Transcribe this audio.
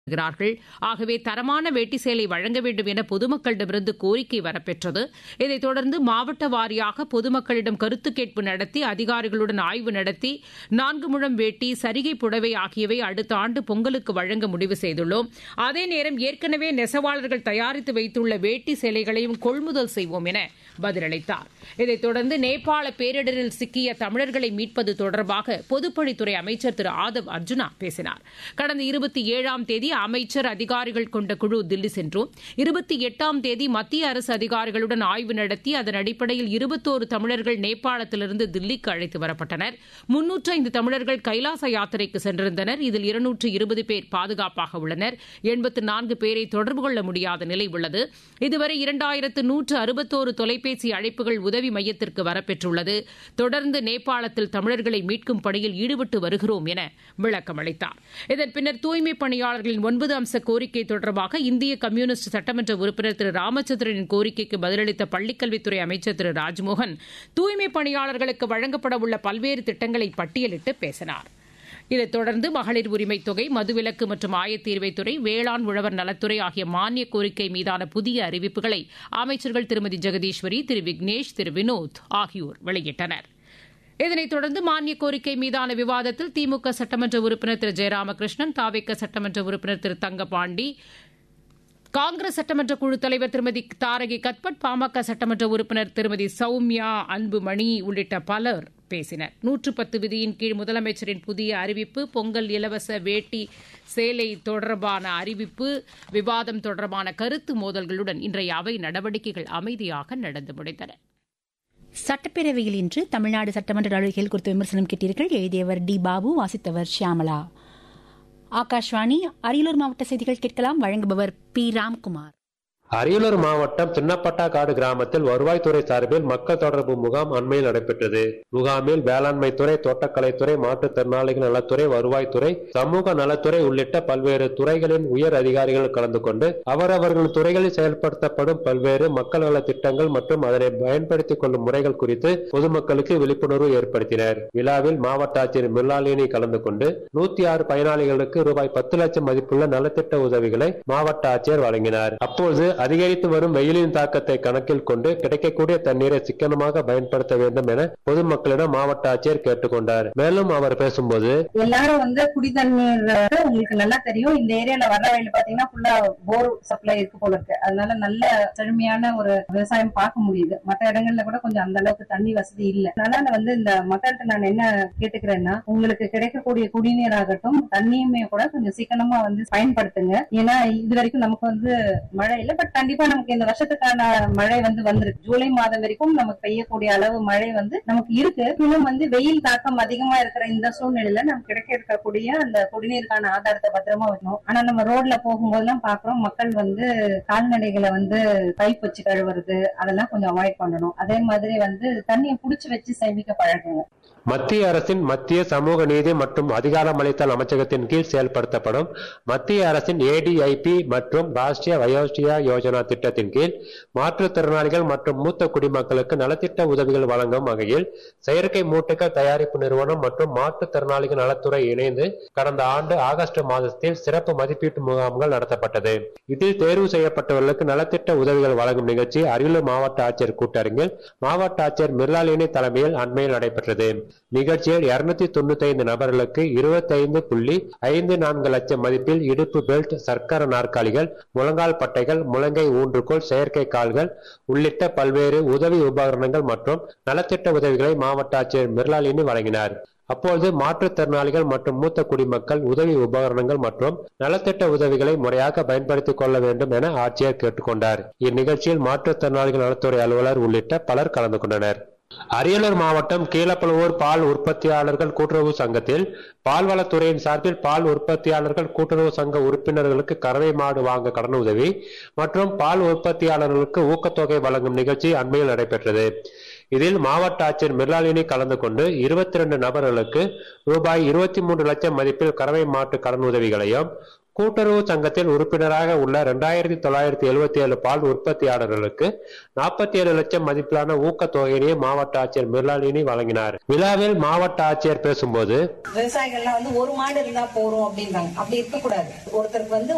வருகிறார்கள் ஆகவே தரமான வேட்டி சேலை வழங்க வேண்டும் என பொதுமக்களிடமிருந்து கோரிக்கை வரப்பெற்றது இதைத் தொடர்ந்து மாவட்ட வாரியாக பொதுமக்களிடம் கருத்து கேட்பு நடத்தி அதிகாரிகளுடன் ஆய்வு நடத்தி நான்கு முழம் வேட்டி சரிகை புடவை ஆகியவை அடுத்த ஆண்டு பொங்கலுக்கு வழங்க முடிவு செய்துள்ளோம் அதே நேரம் ஏற்கனவே நெசவாளர்கள் தயாரித்து வைத்துள்ள வேட்டி சேலைகளையும் கொள்முதல் செய்வோம் என பதிலளித்தார் இதைத் தொடர்ந்து நேபாள பேரிடரில் சிக்கிய தமிழர்களை மீட்பது தொடர்பாக பொதுப்பணித்துறை அமைச்சர் திரு ஆதவ் அர்ஜுனா பேசினார் கடந்த இருபத்தி ஏழாம் தேதி அமைச்சர் அதிகாரிகள் கொண்ட குழு தில்லி சென்றும் இருபத்தி எட்டாம் தேதி மத்திய அரசு அதிகாரிகளுடன் ஆய்வு நடத்தி அதன் அடிப்படையில் இருபத்தோரு தமிழர்கள் நேபாளத்திலிருந்து தில்லிக்கு அழைத்து வரப்பட்டனர் முன்னூற்று ஐந்து தமிழர்கள் கைலாச யாத்திரைக்கு சென்றிருந்தனர் இதில் இருநூற்று இருபது பேர் பாதுகாப்பாக உள்ளனர் எண்பத்து நான்கு பேரை தொடர்பு கொள்ள முடியாத நிலை உள்ளது இதுவரை இரண்டாயிரத்து நூற்று அறுபத்தோரு தொலைபேசி அழைப்புகள் உதவி மையத்திற்கு வரப்பெற்றுள்ளது தொடர்ந்து நேபாளத்தில் தமிழர்களை மீட்கும் பணியில் ஈடுபட்டு வருகிறோம் என விளக்கம் அளித்தார் இதன் பின்னர் தூய்மைப் பணியாளர்களின் ஒன்பது அம்ச கோரிக்கை தொடர்பாக இந்திய கம்யூனிஸ்ட் சட்டமன்ற உறுப்பினர் திரு ராமச்சந்திரனின் கோரிக்கைக்கு பதிலளித்த பள்ளிக்கல்வித்துறை அமைச்சர் திரு ராஜ்மோகன் தூய்மைப் பணியாளர்களுக்கு வழங்கப்பட உள்ள பல்வேறு திட்டங்களை பட்டியலிட்டு பேசினார் இதைத் தொடர்ந்து மகளிர் உரிமைத் தொகை மதுவிலக்கு மற்றும் ஆயத்தீர்வைத்துறை வேளாண் உழவர் நலத்துறை ஆகிய மானிய கோரிக்கை மீதான புதிய அறிவிப்புகளை அமைச்சர்கள் திருமதி ஜெகதீஸ்வரி திரு விக்னேஷ் திரு வினோத் ஆகியோர் வெளியிட்டனர் இதனைத் தொடர்ந்து மானிய கோரிக்கை மீதான விவாதத்தில் திமுக சட்டமன்ற உறுப்பினர் திரு ஜெயராமகிருஷ்ணன் தாவேக்க சட்டமன்ற உறுப்பினர் திரு தங்கபாண்டி காங்கிரஸ் சட்டமன்ற குழு தலைவர் திருமதி தாரகி கத்பட் பாமக சட்டமன்ற உறுப்பினர் திருமதி சௌமியா அன்புமணி உள்ளிட்ட பலர் பேசினர் நூற்று பத்து விதியின் கீழ் முதலமைச்சரின் புதிய அறிவிப்பு பொங்கல் இலவச வேட்டி சேலை தொடர்பான அறிவிப்பு விவாதம் தொடர்பான கருத்து மோதல்களுடன் இன்றைய அவை நடவடிக்கைகள் அமைதியாக நடந்து முடிந்தன சட்டப்பேரவையில் இன்று தமிழ்நாடு சட்டமன்ற நடவடிக்கைகள் குறித்த விமர்சனம் கேட்டீர்கள் எழுதியவர் டி பாபு வாசித்தவர் ஷியாமலா ஆகாஷ்வாணி அரியலூர் மாவட்ட செய்திகள் கேட்கலாம் வழங்குபவர் பி ராம்குமார் அரியலூர் மாவட்டம் சின்னப்பட்டாக்காடு கிராமத்தில் வருவாய்த்துறை சார்பில் மக்கள் தொடர்பு முகாம் அண்மையில் நடைபெற்றது முகாமில் வேளாண்மைத்துறை தோட்டக்கலைத்துறை மாற்றுத்திறனாளிகள் நலத்துறை வருவாய்த்துறை சமூக நலத்துறை உள்ளிட்ட பல்வேறு துறைகளின் உயர் அதிகாரிகள் கலந்து கொண்டு அவரவர்கள் துறைகளில் செயல்படுத்தப்படும் பல்வேறு மக்கள் நல திட்டங்கள் மற்றும் அதனை பயன்படுத்திக் கொள்ளும் முறைகள் குறித்து பொதுமக்களுக்கு விழிப்புணர்வு ஏற்படுத்தினர் விழாவில் மாவட்ட ஆட்சியர் மிர்லாலினி கலந்து கொண்டு நூத்தி ஆறு பயனாளிகளுக்கு ரூபாய் பத்து லட்சம் மதிப்புள்ள நலத்திட்ட உதவிகளை மாவட்ட ஆட்சியர் வழங்கினார் அப்போது அதிகரித்து வரும் வெயிலின் தாக்கத்தை கணக்கில் கொண்டு கிடைக்கக்கூடிய தண்ணீரை சிக்கனமாக பயன்படுத்த வேண்டும் என பொதுமக்களிடம் மாவட்ட ஆட்சியர் கேட்டுக்கொண்டார் மேலும் அவர் பேசும்போது எல்லாரும் வந்து குடி தண்ணீர் உங்களுக்கு நல்லா தெரியும் இந்த ஏரியால வர்ற வயல் பாத்தீங்கன்னா ஃபுல்லா போர் சப்ளை இருக்கு போல இருக்கு அதனால நல்ல செழுமையான ஒரு விவசாயம் பார்க்க முடியுது மற்ற இடங்கள்ல கூட கொஞ்சம் அந்த அளவுக்கு தண்ணி வசதி இல்ல அதனால வந்து இந்த மக்கள்கிட்ட நான் என்ன கேட்டுக்கிறேன்னா உங்களுக்கு கிடைக்கக்கூடிய குடிநீர் ஆகட்டும் தண்ணியுமே கூட கொஞ்சம் சிக்கனமா வந்து பயன்படுத்துங்க ஏன்னா இது வரைக்கும் நமக்கு வந்து மழை இல்லை பட் கண்டிப்பா நமக்கு இந்த வருஷத்துக்கான மழை வந்து வந்திருக்கு ஜூலை மாதம் வரைக்கும் நமக்கு பெய்யக்கூடிய அளவு மழை வந்து நமக்கு இருக்கு இன்னும் வந்து வெயில் தாக்கம் அதிகமா இருக்கிற இந்த சூழ்நிலையில நமக்கு கிடைக்க இருக்கக்கூடிய அந்த குடிநீருக்கான ஆதாரத்தை பத்திரமா வைக்கணும் ஆனா நம்ம ரோட்ல போகும்போதெல்லாம் பாக்குறோம் மக்கள் வந்து கால்நடைகளை வந்து பைப் வச்சு கழுவுறது அதெல்லாம் கொஞ்சம் அவாய்ட் பண்ணணும் அதே மாதிரி வந்து தண்ணியை புடிச்சு வச்சு சேமிக்க பழகுங்க மத்திய அரசின் மத்திய சமூக நீதி மற்றும் அதிகாரமளித்தல் அமைச்சகத்தின் கீழ் செயல்படுத்தப்படும் மத்திய அரசின் ஏடிஐபி மற்றும் ராஷ்டிரிய வயோஸ்டியா யோஜனா திட்டத்தின் கீழ் மாற்றுத்திறனாளிகள் மற்றும் மூத்த குடிமக்களுக்கு நலத்திட்ட உதவிகள் வழங்கும் வகையில் செயற்கை மூட்டுகள் தயாரிப்பு நிறுவனம் மற்றும் மாற்றுத்திறனாளிகள் நலத்துறை இணைந்து கடந்த ஆண்டு ஆகஸ்ட் மாதத்தில் சிறப்பு மதிப்பீட்டு முகாம்கள் நடத்தப்பட்டது இதில் தேர்வு செய்யப்பட்டவர்களுக்கு நலத்திட்ட உதவிகள் வழங்கும் நிகழ்ச்சி அரியலூர் மாவட்ட ஆட்சியர் கூட்டரங்கில் மாவட்ட ஆட்சியர் மிர்லாலினி தலைமையில் அண்மையில் நடைபெற்றது நிகழ்ச்சியில் இருநூத்தி தொண்ணூத்தி ஐந்து நபர்களுக்கு இருபத்தி ஐந்து புள்ளி ஐந்து நான்கு லட்சம் மதிப்பில் இடுப்பு பெல்ட் சர்க்கர நாற்காலிகள் முழங்கால் பட்டைகள் முழங்கை ஊன்றுகோல் செயற்கை கால்கள் உள்ளிட்ட பல்வேறு உதவி உபகரணங்கள் மற்றும் நலத்திட்ட உதவிகளை மாவட்ட ஆட்சியர் மிர்லாலினி வழங்கினார் அப்போது மாற்றுத்திறனாளிகள் மற்றும் மூத்த குடிமக்கள் உதவி உபகரணங்கள் மற்றும் நலத்திட்ட உதவிகளை முறையாக பயன்படுத்திக் கொள்ள வேண்டும் என ஆட்சியர் கேட்டுக்கொண்டார் இந்நிகழ்ச்சியில் மாற்றுத்திறனாளிகள் நலத்துறை அலுவலர் உள்ளிட்ட பலர் கலந்து கொண்டனர் அரியலூர் மாவட்டம் கீழப்பழுவூர் பால் உற்பத்தியாளர்கள் கூட்டுறவு சங்கத்தில் பால்வளத்துறையின் சார்பில் பால் உற்பத்தியாளர்கள் கூட்டுறவு சங்க உறுப்பினர்களுக்கு கறவை மாடு வாங்க கடன் உதவி மற்றும் பால் உற்பத்தியாளர்களுக்கு ஊக்கத்தொகை வழங்கும் நிகழ்ச்சி அண்மையில் நடைபெற்றது இதில் மாவட்ட ஆட்சியர் மிர்லாலினி கலந்து கொண்டு இருபத்தி ரெண்டு நபர்களுக்கு ரூபாய் இருபத்தி மூன்று லட்சம் மதிப்பில் கறவை மாட்டு கடன் உதவிகளையும் கூட்டுறவு சங்கத்தில் உறுப்பினராக உள்ள இரண்டாயிரத்தி தொள்ளாயிரத்தி எழுபத்தி ஏழு பால் உற்பத்தியாளர்களுக்கு நாற்பத்தி ஏழு லட்சம் மதிப்பிலான ஊக்கத்தொகையினை மாவட்ட ஆட்சியர் மிர்லாலினி வழங்கினார் விழாவில் மாவட்ட ஆட்சியர் பேசும்போது விவசாயிகள்லாம் வந்து ஒரு மாடு இருந்தா போறோம் அப்படின்றாங்க அப்படி இருக்க கூடாது ஒருத்தருக்கு வந்து